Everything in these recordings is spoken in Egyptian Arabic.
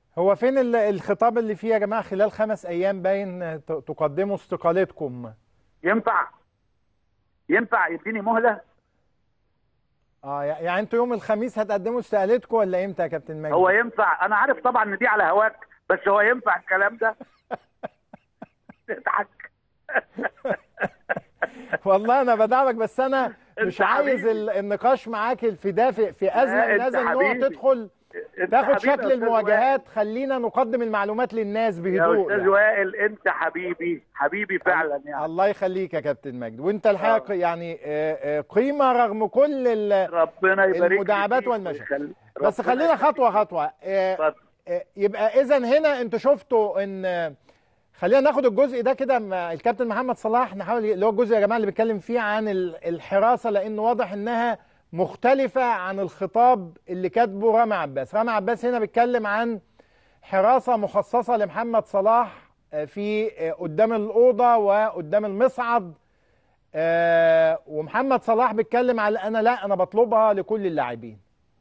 هو فين ال- الخطاب اللي فيه يا جماعه خلال خمس ايام باين ت- تقدموا استقالتكم ينفع ينفع يديني مهله اه يع- يعني انتوا يوم الخميس هتقدموا استقالتكم ولا امتى يا كابتن مجدي؟ هو ينفع انا عارف طبعا ان دي على هواك بس هو ينفع الكلام ده تضحك والله انا بدعمك بس انا انت مش عايز حبيبي. ال- النقاش معاك في ده في, في ازمه لا، من انت هذا النوع حبيبي. تدخل انت تاخد حبيبي يا شكل أستاذ المواجهات خلينا نقدم المعلومات للناس يا بهدوء استاذ يعني. وائل انت حبيبي حبيبي فعلا يعني الله يخليك يا كابتن مجدي وانت الحقيقه يعني آه، آه، قيمه رغم كل ال- ربنا يبارك المداعبات فيك والمشاكل ويخلي- بس ربنا خلينا يخليك. خطوه خطوه آه، اتفضل. آه، يبقى اذا هنا انتوا شفتوا ان آه، خلينا ناخد الجزء ده كده مع الكابتن محمد صلاح نحاول اللي هو الجزء يا جماعه اللي بيتكلم فيه عن ال- الحراسه لانه واضح انها مختلفه عن الخطاب اللي كاتبه رامي عباس رامي عباس هنا بيتكلم عن حراسه مخصصه لمحمد صلاح آه، في آه، قدام الاوضه وقدام المصعد آه، ومحمد صلاح بيتكلم على انا لا انا بطلبها لكل اللاعبين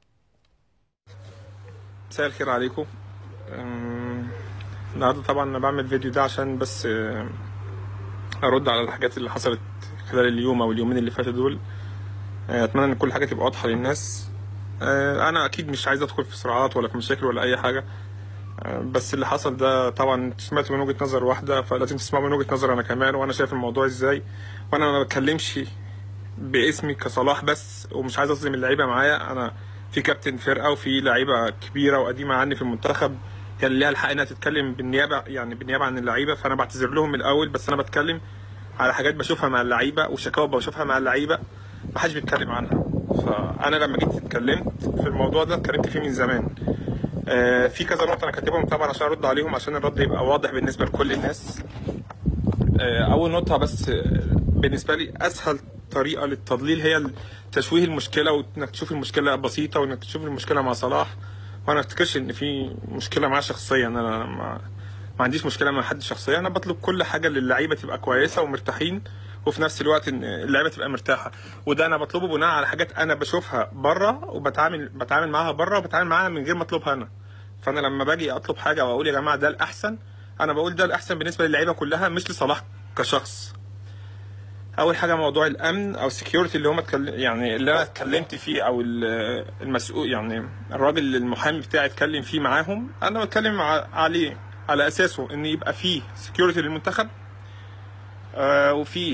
مساء الخير عليكم أم، النهارده طبعا انا بعمل فيديو ده عشان بس أم، ارد على الحاجات اللي حصلت خلال اليوم او اليومين اللي فاتوا دول أه، اتمنى ان كل حاجه تبقى واضحه للناس أه، انا اكيد مش عايز ادخل في صراعات ولا في مشاكل ولا اي حاجه أه، بس اللي حصل ده طبعا انتوا سمعتوا من وجهه نظر واحده فلازم تسمعوا من وجهه نظر انا كمان وانا شايف الموضوع ازاي وانا ما بتكلمش باسمي كصلاح بس ومش عايز اظلم اللعيبه معايا انا في كابتن فرقه وفي لعيبه كبيره وقديمه عني في المنتخب هي اللي ليها الحق انها تتكلم بالنيابه يعني بالنيابه عن اللعيبه فانا بعتذر لهم من الاول بس انا بتكلم على حاجات بشوفها مع اللعيبه وشكاوى بشوفها مع اللعيبه ما حدش بيتكلم عنها فانا لما جيت اتكلمت في الموضوع ده اتكلمت فيه من زمان آه، في كذا نقطه انا كاتبهم طبعا عشان ارد عليهم عشان الرد يبقى واضح بالنسبه لكل الناس آه، اول نقطه بس آه، بالنسبه لي اسهل طريقه للتضليل هي تشويه المشكله وانك تشوف المشكله بسيطه وانك تشوف المشكله مع صلاح وانا افتكرش ان في مشكله معاه شخصيا انا ما, ما عنديش مشكله مع حد شخصيا انا بطلب كل حاجه للعيبه تبقى كويسه ومرتاحين وفي نفس الوقت ان اللعيبه تبقى مرتاحه وده انا بطلبه بناء على حاجات انا بشوفها بره وبتعامل بتعامل معاها بره وبتعامل معاها من غير ما اطلبها انا فانا لما باجي اطلب حاجه واقول يا جماعه ده الاحسن انا بقول ده الاحسن بالنسبه للعيبه كلها مش لصلاح كشخص اول حاجه موضوع الامن او السكيورتي اللي هم اتكلم يعني اللي انا اتكلمت فيه او ال- المسؤول يعني الراجل المحامي بتاعي اتكلم فيه معاهم انا بتكلم ع- عليه على اساسه ان يبقى فيه سكيورتي للمنتخب آه وفيه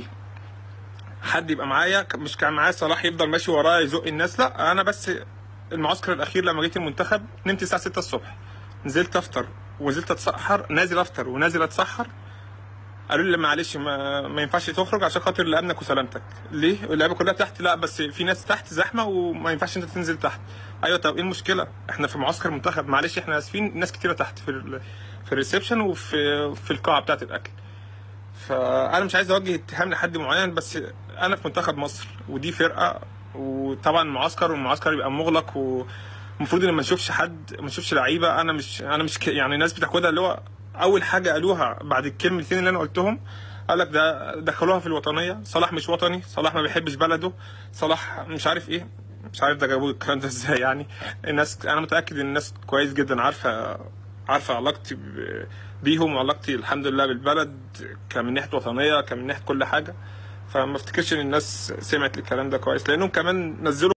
حد يبقى معايا ك- مش كان معايا صلاح يفضل ماشي ورايا يزق الناس لا انا بس المعسكر الاخير لما جيت المنتخب نمت الساعه 6 الصبح نزلت افطر ونزلت اتسحر نازل افطر ونازل اتسحر قالوا لي معلش ما, ما ينفعش تخرج عشان خاطر لامنك وسلامتك ليه اللعيبه كلها تحت لا بس في ناس تحت زحمه وما ينفعش انت تنزل تحت ايوه طب ايه المشكله احنا في معسكر منتخب معلش احنا اسفين ناس كتيره تحت في ال في الريسبشن وفي في القاعه بتاعه الاكل فانا مش عايز اوجه اتهام لحد معين بس انا في منتخب مصر ودي فرقه وطبعا معسكر والمعسكر يبقى مغلق ومفروض ان ما نشوفش حد ما نشوفش لعيبه انا مش انا مش ك... يعني الناس بتاخدها اللي هو اول حاجه قالوها بعد الكلمتين اللي انا قلتهم قال لك ده دخلوها في الوطنيه صلاح مش وطني صلاح ما بيحبش بلده صلاح مش عارف ايه مش عارف ده جابوا الكلام ده ازاي يعني الناس انا متاكد ان الناس كويس جدا عارفه عارفه علاقتي ب- بيهم وعلاقتي الحمد لله بالبلد كمن ناحيه وطنيه كمن ناحيه كل حاجه فما افتكرش ان الناس سمعت الكلام ده كويس لانهم كمان نزلوا